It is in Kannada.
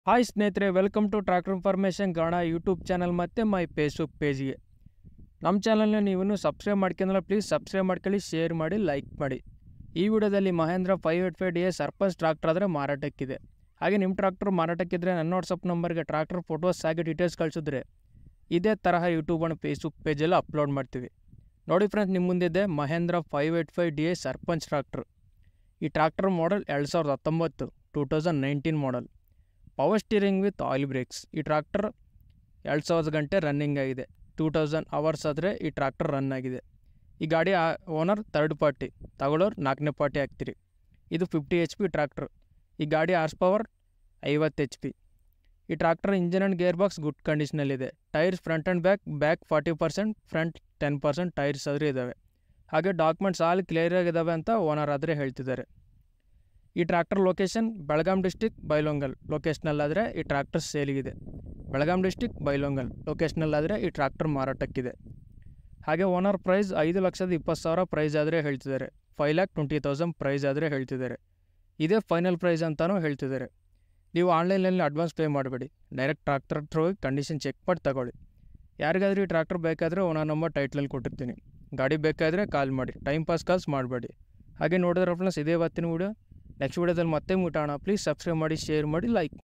ಹಾಯ್ ಸ್ನೇಹಿತರೆ ವೆಲ್ಕಮ್ ಟು ಟ್ರ್ಯಾಕ್ಟರ್ ಇನ್ಫಾರ್ಮೇಷನ್ ಗಾಣ ಯೂಟ್ಯೂಬ್ ಚಾನಲ್ ಮತ್ತು ಮೈ ಫೇಸ್ಬುಕ್ ಪೇಜ್ಗೆ ನಮ್ಮ ಚಾನಲ್ನ ನೀವು ಸಬ್ಸ್ಕ್ರೈಬ್ ಮಾಡ್ಕೊಂಡ್ರೆ ಪ್ಲೀಸ್ ಸಬ್ಸ್ಕ್ರೈಬ್ ಮಾಡ್ಕೊಳ್ಳಿ ಶೇರ್ ಮಾಡಿ ಲೈಕ್ ಮಾಡಿ ಈ ವಿಡಿಯೋದಲ್ಲಿ Mahindra five eight five D A Sarpanch tractor ಆದರೆ ಮಾರಾಟಕ್ಕಿದೆ ಹಾಗೆ ನಿಮ್ಮ ಟ್ರಾಕ್ಟರ್ ಮಾರಾಟಕ್ಕಿದ್ರೆ ನನ್ನ ವಾಟ್ಸಪ್ ನಂಬರ್ಗೆ ಟ್ರಾಕ್ಟರ್ ಫೋಟೋಸ್ ಹಾಗೆ ಡೀಟೇಲ್ಸ್ ಕಳಿಸಿದ್ರೆ ಇದೇ ತರಹ ಯೂಟ್ಯೂಬ್ ಆ್ಯಂಡ್ ಫೇಸ್ಬುಕ್ ಪೇಜೆಲ್ಲ ಅಪ್ಲೋಡ್ ಮಾಡ್ತೀವಿ ನೋಡಿ ಫ್ರೆಂಡ್ಸ್ ನಿಮ್ಮ ಮುಂದಿದೆ Mahindra five eight five D A Sarpanch tractor ಈ ಟ್ರಾಕ್ಟರ್ ಮಾಡೆಲ್ ಎರಡು ಸಾವಿರದ ಹತ್ತೊಂಬತ್ತು two thousand nineteen model power steering with oil brakes ಈ ಟ್ರಾಕ್ಟರ್ ಎರಡು ಸಾವಿರದ ಗಂಟೆ ರನ್ನಿಂಗ್ ಆಗಿದೆ ಟೂ ತೌಸಂಡ್ ಅವರ್ಸ್ ಆದರೆ ಈ ಟ್ರಾಕ್ಟರ್ ರನ್ ಆಗಿದೆ ಈ ಗಾಡಿ ಓನರ್ ತರ್ಡ್ ಪಾರ್ಟಿ ತಗೊಳ್ಳೋರು ನಾಲ್ಕನೇ ಪಾರ್ಟಿ ಆಗ್ತೀರಿ ಇದು ಫಿಫ್ಟಿ ಎಚ್ ಪಿ ಟ್ರಾಕ್ಟರ್ ಈ ಗಾಡಿ ಹಾರ್ಸ್ ಪವರ್ ಐವತ್ತು ಎಚ್ ಪಿ ಈ tractor engine and gearbox good ಕಂಡೀಷನಲ್ಲಿದೆ tyres front and back back forty percent front ten percent tyres ಆದರೆ ಇದ್ದಾವೆ ಹಾಗೆ ಡಾಕ್ಯುಮೆಂಟ್ಸ್ ಆಲ್ ಕ್ಲಿಯರ್ ಆಗಿದ್ದಾವೆ ಅಂತ ಓನರ್ ಆದರೆ ಹೇಳ್ತಿದ್ದಾರೆ ಈ tractor location Belgaum district Bailhongal ಲೊಕೇಶ್ನಲ್ಲಾದರೆ ಈ ಟ್ರ್ಯಾಕ್ಟರ್ ಸೇಲಿಗಿದೆ ಬೆಳಗಾಂ ಡಿಸ್ಟಿಕ್ ಬೈಲೊಂಗಲ್ ಲೊಕೇಶ್ನಲ್ಲಾದರೆ ಈ ಟ್ರ್ಯಾಕ್ಟರ್ ಮಾರಾಟಕ್ಕಿದೆ ಹಾಗೆ ಓನರ್ ಪ್ರೈಸ್ ಐದು ಲಕ್ಷದ ಇಪ್ಪತ್ತು ಸಾವಿರ ಪ್ರೈಸ್ ಆದರೆ ಹೇಳ್ತಿದ್ದಾರೆ five lakh twenty thousand price ಆದರೆ ಹೇಳ್ತಿದ್ದಾರೆ ಇದೇ ಫೈನಲ್ ಪ್ರೈಸ್ ಅಂತಲೂ ಹೇಳ್ತಿದ್ದಾರೆ ನೀವು ಆನ್ಲೈನಲ್ಲಿ ಅಡ್ವಾನ್ಸ್ ಪೇ ಮಾಡಬೇಡಿ ಡೈರೆಕ್ಟ್ ಟ್ರಾಕ್ಟರ್ ಹತ್ರ ಹೋಗಿ ಕಂಡೀಷನ್ ಚೆಕ್ ಮಾಡಿ ತಗೊಳ್ಳಿ ಯಾರಿಗಾದ್ರೂ ಈ ಟ್ರಾಕ್ಟರ್ ಬೇಕಾದರೆ ಓನರ್ ನಂಬರ್ ಟೈಟ್ಲಲ್ಲಿ ಕೊಟ್ಟಿರ್ತೀನಿ ಗಾಡಿ ಬೇಕಾದರೆ ಕಾಲ್ ಮಾಡಿ ಟೈಮ್ ಪಾಸ್ ಕಾಲ್ಸ್ ಮಾಡಬೇಡಿ ಹಾಗೆ ನೋಡಿದ್ರೆ ಫ್ರೆಂಡ್ಸ್ ಇದೇ ಇವತ್ತಿನ ವೀಡಿಯೋ ನೆಕ್ಸ್ಟ್ ವೀಡಿಯೋದಲ್ಲಿ ಮತ್ತೆ ಮುಟಾಣ ಪ್ಲೀಸ್ ಸಬ್ಸ್ಕ್ರೈಬ್ ಮಾಡಿ ಶೇರ್ ಮಾಡಿ ಲೈಕ್